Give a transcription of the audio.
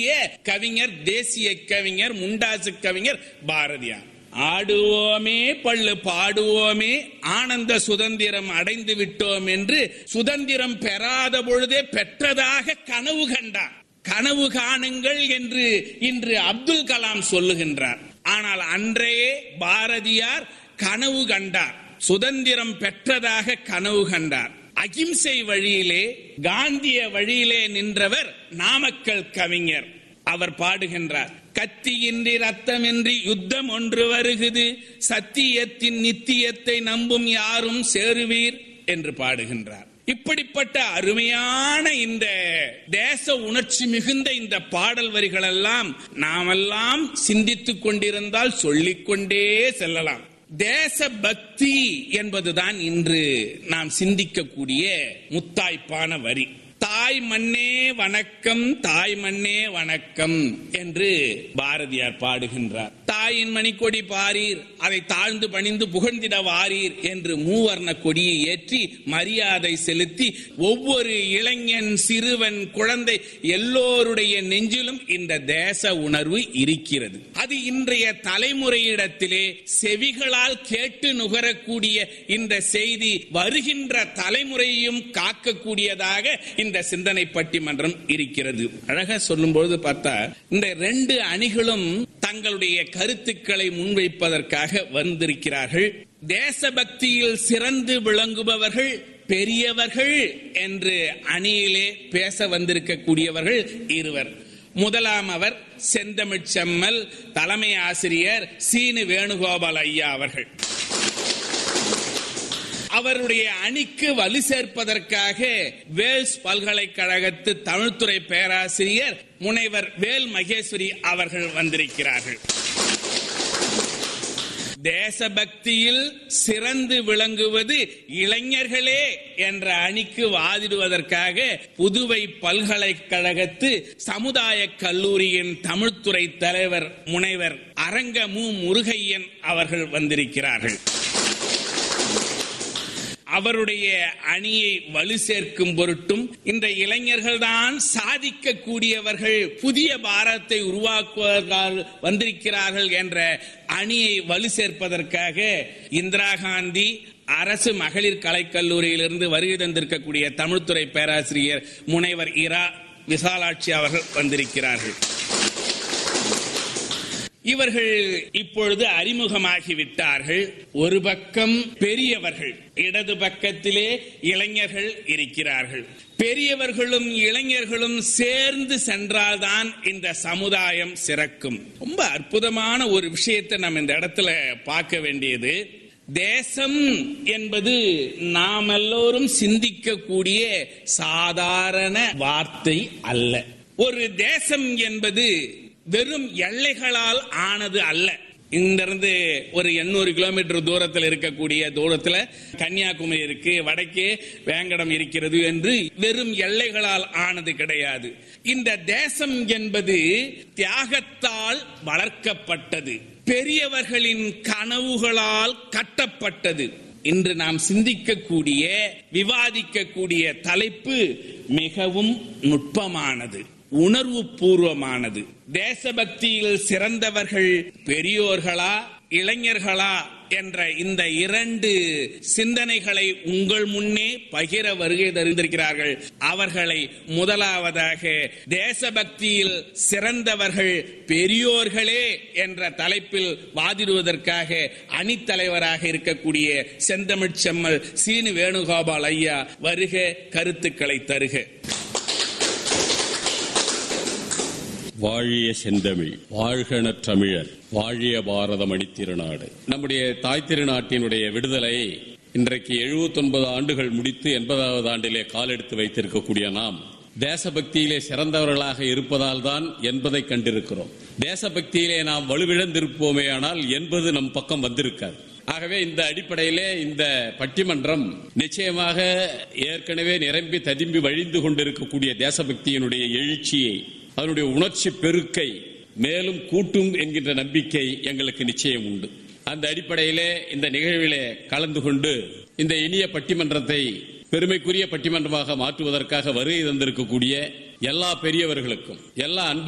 பாடிய கவிஞர் தேசிய கவிஞர் முண்டாசு கவிஞர் பாரதியார் ஆடுவோமே பள்ளு பாடுவோமே ஆனந்த சுதந்திரம் அடைந்து விட்டோம் என்று சுதந்திரம் பெறாத பொழுதே பெற்றதாக கனவு கண்டார் கனவு காணுங்கள் என்று இன்று அப்துல் கலாம் சொல்லுகின்றார் ஆனால் அன்றையே பாரதியார் கனவு கண்டார் சுதந்திரம் பெற்றதாக கனவு கண்டார் அகிம்சை வழியிலே காந்திய வழியிலே நின்றவர் நாமக்கல் கவிஞர் அவர் பாடுகின்றார் கத்தியின்றி ரத்தமின்றி யுத்தம் ஒன்று வருகுது சத்தியத்தின் நித்தியத்தை நம்பும் யாரும் சேருவீர் என்று பாடுகின்றார் இப்படிப்பட்ட அருமையான இந்த தேச உணர்ச்சி மிகுந்த இந்த பாடல் வரிகள் எல்லாம் நாமெல்லாம் சிந்தித்துக் கொண்டிருந்தால் சொல்லிக்கொண்டே செல்லலாம் தேச பக்தி என்பதுதான் இன்று நாம் சிந்திக்கக்கூடிய முத்தாய்ப்பான வரி தாய் மண்ணே வணக்கம் தாய் மண்ணே வணக்கம் என்று பாரதியார் பாடுகின்றார் தாயின் மணிக்கொடி பாரீர் அதை தாழ்ந்து பணிந்து புகழ்ந்திட வாரீர் என்று மூவர்ண கொடியை ஏற்றி மரியாதை செலுத்தி ஒவ்வொரு இளைஞன் சிறுவன் குழந்தை எல்லோருடைய நெஞ்சிலும் இந்த தேச உணர்வு இருக்கிறது அது இன்றைய தலைமுறையிடத்திலே செவிகளால் கேட்டு நுகரக்கூடிய இந்த செய்தி வருகின்ற தலைமுறையும் காக்கக்கூடியதாக இந்த சிந்தனை பட்டிமன்றம் இருக்கிறது அழகா சொல்லும் பொழுது பார்த்தா இந்த ரெண்டு அணிகளும் தங்களுடைய கருத்துக்களை முன்வைப்பதற்காக வந்திருக்கிறார்கள் தேசபக்தியில் சிறந்து விளங்குபவர்கள் பெரியவர்கள் என்று அணியிலே பேச வந்திருக்கக்கூடியவர்கள் இருவர் முதலாம் அவர் செந்தமிழ் செம்மல் தலைமை ஆசிரியர் சீனு வேணுகோபால் ஐயா அவர்கள் அவருடைய அணிக்கு வலு சேர்ப்பதற்காக வேல்ஸ் பல்கலைக்கழகத்து தமிழ்துறை பேராசிரியர் முனைவர் வேல் மகேஸ்வரி அவர்கள் வந்திருக்கிறார்கள் தேசபக்தியில் சிறந்து விளங்குவது இளைஞர்களே என்ற அணிக்கு வாதிடுவதற்காக புதுவை பல்கலைக்கழகத்து சமுதாய கல்லூரியின் தமிழ்துறை தலைவர் முனைவர் அரங்க மு முருகையன் அவர்கள் வந்திருக்கிறார்கள் அவருடைய அணியை வலு சேர்க்கும் பொருட்டும் இந்த இளைஞர்கள் தான் சாதிக்கக்கூடியவர்கள் புதிய பாரத்தை உருவாக்குவதற்காக வந்திருக்கிறார்கள் என்ற அணியை வலு சேர்ப்பதற்காக இந்திரா காந்தி அரசு மகளிர் கலைக்கல்லூரியிலிருந்து வருகை தந்திருக்கக்கூடிய தமிழ்துறை பேராசிரியர் முனைவர் இரா விசாலாட்சி அவர்கள் வந்திருக்கிறார்கள் இவர்கள் இப்பொழுது அறிமுகமாகி விட்டார்கள் ஒரு பக்கம் பெரியவர்கள் இடது பக்கத்திலே இளைஞர்கள் இருக்கிறார்கள் பெரியவர்களும் இளைஞர்களும் சேர்ந்து சென்றால்தான் இந்த சமுதாயம் சிறக்கும் ரொம்ப அற்புதமான ஒரு விஷயத்தை நம்ம இந்த இடத்துல பார்க்க வேண்டியது தேசம் என்பது நாம் எல்லோரும் சிந்திக்கக்கூடிய சாதாரண வார்த்தை அல்ல ஒரு தேசம் என்பது வெறும் எல்லைகளால் ஆனது அல்ல இங்கிருந்து ஒரு எண்ணூறு கிலோமீட்டர் தூரத்தில் இருக்கக்கூடிய தூரத்தில் கன்னியாகுமரி இருக்கு வடக்கே வேங்கடம் இருக்கிறது என்று வெறும் எல்லைகளால் ஆனது கிடையாது இந்த தேசம் என்பது தியாகத்தால் வளர்க்கப்பட்டது பெரியவர்களின் கனவுகளால் கட்டப்பட்டது இன்று நாம் சிந்திக்கக்கூடிய விவாதிக்கக்கூடிய தலைப்பு மிகவும் நுட்பமானது உணர்வு பூர்வமானது தேசபக்தியில் சிறந்தவர்கள் பெரியோர்களா இளைஞர்களா என்ற இந்த இரண்டு சிந்தனைகளை உங்கள் முன்னே பகிர வருகை தருந்திருக்கிறார்கள் அவர்களை முதலாவதாக தேசபக்தியில் சிறந்தவர்கள் பெரியோர்களே என்ற தலைப்பில் வாதிடுவதற்காக அணித்தலைவராக இருக்கக்கூடிய செந்தமிழ் செம்மல் சீனு வேணுகோபால் ஐயா வருக கருத்துக்களை தருக வாழிய செந்தமிழ் வாழ்கன தமிழர் வாழிய பாரத மணித்திருநாடு நம்முடைய தாய் திருநாட்டினுடைய விடுதலை இன்றைக்கு 79 ஆண்டுகள் முடித்து எண்பதாவது ஆண்டிலே காலெடுத்து வைத்திருக்கக்கூடிய நாம் தேசபக்தியிலே சிறந்தவர்களாக இருப்பதால் தான் என்பதை கண்டிருக்கிறோம் தேசபக்தியிலே நாம் வலுவிழந்திருப்போமே ஆனால் என்பது நம் பக்கம் வந்திருக்காது ஆகவே இந்த அடிப்படையிலே இந்த பட்டிமன்றம் நிச்சயமாக ஏற்கனவே நிரம்பி ததும்பி வழிந்து கொண்டிருக்கக்கூடிய தேசபக்தியினுடைய எழுச்சியை அதனுடைய உணர்ச்சி பெருக்கை மேலும் கூட்டும் என்கின்ற நம்பிக்கை எங்களுக்கு நிச்சயம் உண்டு அந்த அடிப்படையிலே இந்த நிகழ்விலே கலந்து கொண்டு இந்த இனிய பட்டிமன்றத்தை பெருமைக்குரிய பட்டிமன்றமாக மாற்றுவதற்காக வருகை தந்திருக்கக்கூடிய எல்லா பெரியவர்களுக்கும் எல்லா அன்பு